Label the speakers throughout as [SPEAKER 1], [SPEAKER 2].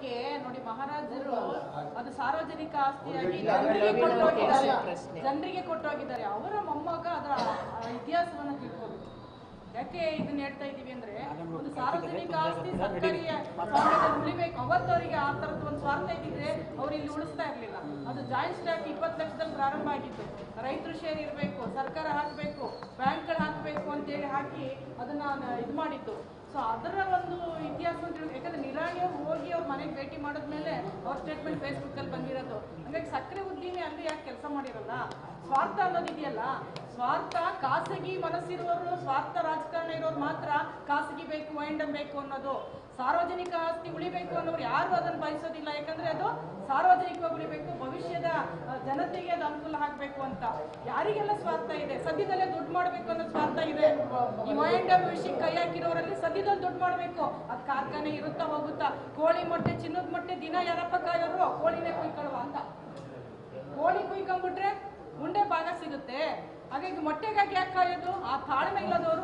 [SPEAKER 1] ಬಗ್ಗೆ ನೋಡಿ ಮಹಾರಾಜರು ಅದು ಸಾರ್ವಜನಿಕ ಆಸ್ತಿಯಾಗಿ ಜನರಿಗೆ ಕೊಟ್ಟೋಗಿದ್ದಾರೆ ಜನರಿಗೆ ಕೊಟ್ಟೋಗಿದ್ದಾರೆ ಅವರ ಮೊಮ್ಮಗ ಅದರ ಆ, ಇತಿಹಾಸವನ್ನ ತಿಳ್ಕೋಬೇಕು ಯಾಕೆ ಇದನ್ನ ಹೇಳ್ತಾ ಇದೀವಿ ಅಂದ್ರೆ ಒಂದು ಸಾರ್ವಜನಿಕ ಆಸ್ತಿ ಸರ್ಕಾರಿ ಸ್ವಾಮ್ಯದಲ್ಲಿ ಉಳಿಬೇಕು ಅವತ್ತು ಅವರಿಗೆ ಆ ತರದ ಒಂದು ಸ್ವಾರ್ಥ ಇದ್ದಿದ್ರೆ ಅವ್ರು ಇಲ್ಲಿ ಉಳಿಸ್ತಾ ಇರ್ಲಿಲ್ಲ ಅದು ಜಾಯಿಂಟ್ ಸ್ಟಾಕ್ ಇಪ್ಪತ್ತು ಲಕ್ಷದಲ್ಲಿ ಪ್ರಾರಂಭ ಆಗಿತ್ತು ರೈತರು ಶೇರ್ ಇರಬೇಕು ಸರ್ಕಾರ ಹಾಕಬೇಕು ಬ್ಯಾಂಕ್ಗಳು ಹಾಕಬೇಕು ಅಂತೇಳಿ ಹಾಕಿ ಅದನ್ನ ಇದು ಮಾಡಿತ್ತು ಸೊ ಅದರ ಒಂದು ಇತಿಹಾಸ ಅಂತ ಹೇಳಿ ಯಾಕಂದ್ರೆ ನಿರಾಣಿ ಅವ್ರು ಹೋಗಿ ಅವ್ರ ಮನೆಗೆ ಭೇಟಿ ಮಾಡಿದ್ಮೇಲೆ ಅವ್ರ ಸ್ಟೇಟ್ಮೆಂಟ್ ಫೇಸ್ಬುಕ್ ಅಲ್ಲಿ ಬಂದಿರೋದು ಹಂಗಾಗಿ ಸಕ್ಕರೆ ಉದ್ದಿಮೆ ಅಲ್ಲಿ ಯಾಕೆ ಕೆಲಸ ಮಾಡಿರಲ್ಲ ಸ್ವಾರ್ಥ ಅನ್ನೋದಿದೆಯಲ್ಲ ಸ್ವಾರ್ಥ ಖಾಸಗಿ ಮನಸ್ಸಿರುವವರು ಸ್ವಾರ್ಥ ರಾಜಕಾರಣ ಇರೋರು ಮಾತ್ರ ಖಾಸಗಿ ಬೇಕು ವೈಂಡಮ್ ಬೇಕು ಅನ್ನೋದು ಸಾರ್ವಜನಿಕ ಆಸ್ತಿ ಉಳಿಬೇಕು ಅನ್ನೋರು ಯಾರು ಅದನ್ನು ಬಯಸೋದಿಲ್ಲ ಯಾಕಂದ್ರೆ ಅದು ಸಾರ್ವಜನಿಕವಾಗಿ ಉಳಿಬೇಕು ಭವಿಷ್ಯದ ಆ, ಜನತೆಗೆ ಅದು ಅನುಕೂಲ ಆಗಬೇಕು ಅಂತ ಯಾರಿಗೆಲ್ಲ ಸ್ವಾರ್ಥ ಇದೆ ಸದ್ಯದಲ್ಲೇ ದುಡ್ಡು ಮಾಡಬೇಕು ಅನ್ನೋ ಸ್ವಾರ್ಥ ಇದೆ ಈ ವೈಂಡಮ್ ವಿಷಯಕ್ಕೆ ಕೈ ಹಾಕಿರೋರಲ್ಲಿ ಸದ್ಯದಲ್ಲಿ ದುಡ್ಡು ಮಾಡಬೇಕು ಅದು ಕಾರ್ಖಾನೆ ಇರುತ್ತಾ ಹೋಗುತ್ತಾ ಕೋಳಿ ಮೊಟ್ಟೆ ಚಿನ್ನದ ಮೊಟ್ಟೆ ದಿನ ಯಾರಪ್ಪ ಕಾಯೋರು ಕೋಳಿನೇ ಕುಯ್ಕೊಳ್ಳುವ ಅಂತ ಕೋಳಿ ಕುಯ್ಕೊಂಡ್ಬಿಟ್ರೆ ಉಂಡೆ ಭಾಗ ಸಿಗುತ್ತೆ ಹಾಗಾಗಿ ಮೊಟ್ಟೆಗಾಗಿ ಯಾಕೆ ಕಾಯೋದು ಆ ತಾಳ್ಮೆ ಇಲ್ಲದವರು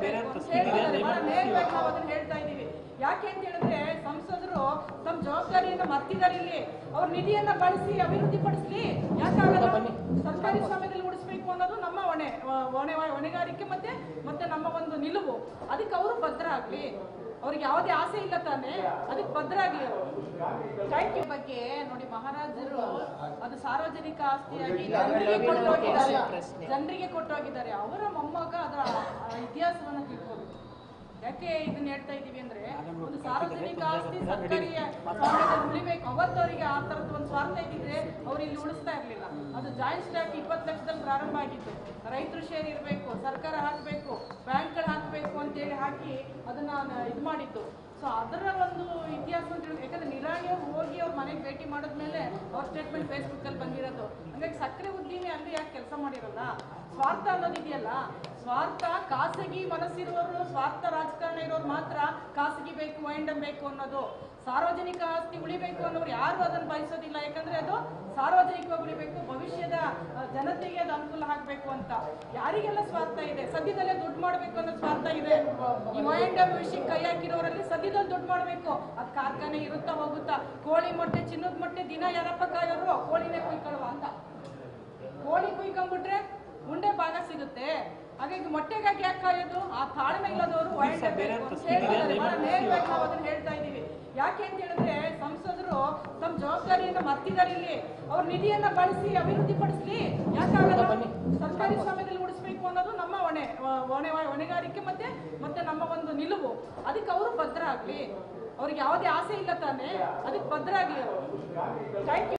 [SPEAKER 1] ನೇರವಾಗಿ ನಾವು ಅದನ್ನ ಹೇಳ್ತಾ ಇದೀವಿ ಯಾಕೆ ಅಂತ ಹೇಳಿದ್ರೆ ಸಂಸದರು ತಮ್ಮ ಜವಾಬ್ದಾರಿಯನ್ನ ಮರ್ತಿದ್ದಾರೆ ಇಲ್ಲಿ ಅವ್ರ ನಿಧಿಯನ್ನ ಬಳಸಿ ಅಭಿವೃದ್ಧಿ ಪಡಿಸ್ಲಿ ಯಾಕಾಗಲ್ಲ ಸರ್ಕಾರಿ ಸ್ವಾಮ್ಯದಲ್ಲಿ ಉಳಿಸ್ಬೇಕು ಅನ್ನೋದು ನಮ್ಮ ಹೊಣೆ ವ- ಹೊಣೆ ಹೊಣೆಗಾರಿಕೆ ಮತ್ತೆ ಮತ್ತೆ ನಮ್ಮ ಒಂದು ನಿಲುವು ಅದಕ್ಕೆ ಅವರು ಭದ್ರ ಆಗ್ಲಿ ಅವ್ರಿಗೆ ಯಾವುದೇ ಆಸೆ ಇಲ್ಲ ತಾನೆ ಅದಕ್ಕೆ ಭದ್ರ ಆಗ್ಲಿ ಅವರು ಥ್ಯಾಂಕ್ ಯು ಬಗ್ಗೆ ನೋಡಿ ಮಹಾರಾಜರು ಅದು ಸಾರ್ವಜನಿಕ ಆಸ್ತಿಯಾಗಿ ಜನರಿಗೆ ಕೊಟ್ಟೋಗಿದ್ದಾರೆ ಜನರಿಗೆ ಕೊಟ್ಟೋಗಿದ್ದಾರೆ ಅವರ ಮೊಮ್ಮಗ ಅದರ ಆ, ಇತಿಹಾಸವನ್ನ ತಿಳ್ಕೋಬೇಕು ಯಾಕೆ ಇದನ್ನ ಹೇಳ್ತಾ ಇದೀವಿ ಅಂದ್ರೆ ಒಂದು ಸಾರ್ವಜನಿಕ ಆಸ್ತಿ ಸರ್ಕಾರಿ ಸ್ವಾಮ್ಯದಲ್ಲಿ ಉಳಿಬೇಕು ಅವತ್ತು ಅವರಿಗೆ ಆ ತರದ ಒಂದು ಸ್ವಾರ್ಥ ಇದ್ದಿದ್ರೆ ಅವ್ರು ಇಲ್ಲಿ ಉಳಿಸ್ತಾ ಇರ್ಲಿಲ್ಲ ಅದು ಜಾಯಿಂಟ್ ಸ್ಟಾಕ್ ಇಪ್ಪತ್ತು ಲಕ್ಷದಲ್ಲಿ ಪ್ರಾರಂಭ ಆಗಿತ್ತು ರೈತರು ಶೇರ್ ಇರಬೇಕು ಸರ್ಕಾರ ಹಾಕಬೇಕು ಬ್ಯಾಂಕ್ಗಳು ಹಾಕಬೇಕು ಅಂತೇಳಿ ಹಾಕಿ ಅದನ್ನ ಇದು ಮಾಡಿತ್ತು ಸೊ ಅದರ ಒಂದು ಇತಿಹಾಸ ಅಂತ ಹೇಳಿ ಯಾಕಂದ್ರೆ ನಿರಾಣಿ ಅವ್ರು ಹೋಗಿ ಅವ್ರ ಮನೆಗೆ ಭೇಟಿ ಮಾಡಿದ್ಮೇಲೆ ಅವ್ರ ಸ್ಟೇಟ್ಮೆಂಟ್ ಫೇಸ್ಬುಕ್ ಅಲ್ಲಿ ಬಂದಿರೋದು ಹಂಗಾಗಿ ಸಕ್ಕರೆ ಉದ್ದಿಮೆ ಅಲ್ಲಿ ಯಾಕೆ ಕೆಲಸ ಮಾಡಿರಲ್ಲ ಸ್ವಾರ್ಥ ಅನ್ನೋದಿದೆಯಲ್ಲ ಸ್ವಾರ್ಥ ಖಾಸಗಿ ಮನಸ್ಸಿರುವವರು ಸ್ವಾರ್ಥ ರಾಜಕಾರಣ ಇರೋರು ಮಾತ್ರ ಖಾಸಗಿ ಬೇಕು ವೈಂಡಮ್ ಬೇಕು ಅನ್ನೋದು ಸಾರ್ವಜನಿಕ ಆಸ್ತಿ ಉಳಿಬೇಕು ಅನ್ನೋರು ಯಾರು ಅದನ್ನು ಬಯಸೋದಿಲ್ಲ ಯಾಕಂದ್ರೆ ಅದು ಸಾರ್ವಜನಿಕವಾಗಿ ಉಳಿಬೇಕು ಭವಿಷ್ಯದ ಆ, ಜನತೆಗೆ ಅದು ಅನುಕೂಲ ಆಗಬೇಕು ಅಂತ ಯಾರಿಗೆಲ್ಲ ಸ್ವಾರ್ಥ ಇದೆ ಸದ್ಯದಲ್ಲೇ ದುಡ್ಡು ಮಾಡಬೇಕು ಅನ್ನೋ ಸ್ವಾರ್ಥ ಇದೆ ಈ ವೈಂಡಮ್ ವಿಷಯಕ್ಕೆ ಕೈ ಹಾಕಿರೋರಲ್ಲಿ ಸದ್ಯದಲ್ಲಿ ದುಡ್ಡು ಮಾಡಬೇಕು ಅದು ಕಾರ್ಖಾನೆ ಇರುತ್ತಾ ಹೋಗುತ್ತಾ ಕೋಳಿ ಮೊಟ್ಟೆ ಚಿನ್ನದ ಮೊಟ್ಟೆ ದಿನ ಯಾರಪ್ಪ ಕಾಯೋರು ಕೋಳಿನೇ ಕುಯ್ಕೊಳ್ಳುವ ಅಂತ ಕೋಳಿ ಕುಯ್ಕೊಂಡ್ಬಿಟ್ರೆ ಉಂಡೆ ಭಾಗ ಸಿಗುತ್ತೆ ಹಾಗಾಗಿ ಮೊಟ್ಟೆಗಾಗಿ ಯಾಕೆ ಕಾಯೋದು ಆ ತಾಳ್ಮೆ ಇಲ್ಲದವರು ನೇರವಾಗಿ ನಾವು ಅದನ್ನ ಹೇಳ್ತಾ ಇದೀವಿ ಯಾಕೆ ಅಂತ ಹೇಳಿದ್ರೆ ಸಂಸದರು ತಮ್ಮ ಜವಾಬ್ದಾರಿಯನ್ನ ಮರ್ತಿದ್ದಾರೆ ಇಲ್ಲಿ ಅವ್ರ ನಿಧಿಯನ್ನ ಬಳಸಿ ಅಭಿವೃದ್ಧಿ ಪಡಿಸ್ಲಿ ಯಾಕಾಗಲ್ಲ ಸರ್ಕಾರಿ ಸ್ವಾಮ್ಯದಲ್ಲಿ ಉಳಿಸ್ಬೇಕು ಅನ್ನೋದು ನಮ್ಮ ಹೊಣೆ ವ- ಹೊಣೆ ಹೊಣೆಗಾರಿಕೆ ಮತ್ತೆ ಮತ್ತೆ ನಮ್ಮ ಒಂದು ನಿಲುವು ಅದಕ್ಕೆ ಅವರು ಭದ್ರ ಆಗ್ಲಿ ಅವ್ರಿಗೆ ಯಾವುದೇ ಆಸೆ ಇಲ್ಲ ತಾನೆ ಅದಕ್ಕೆ ಭದ್ರ ಆಗ್ಲಿ ಅವರು ಥ್ಯಾಂಕ್ ಯು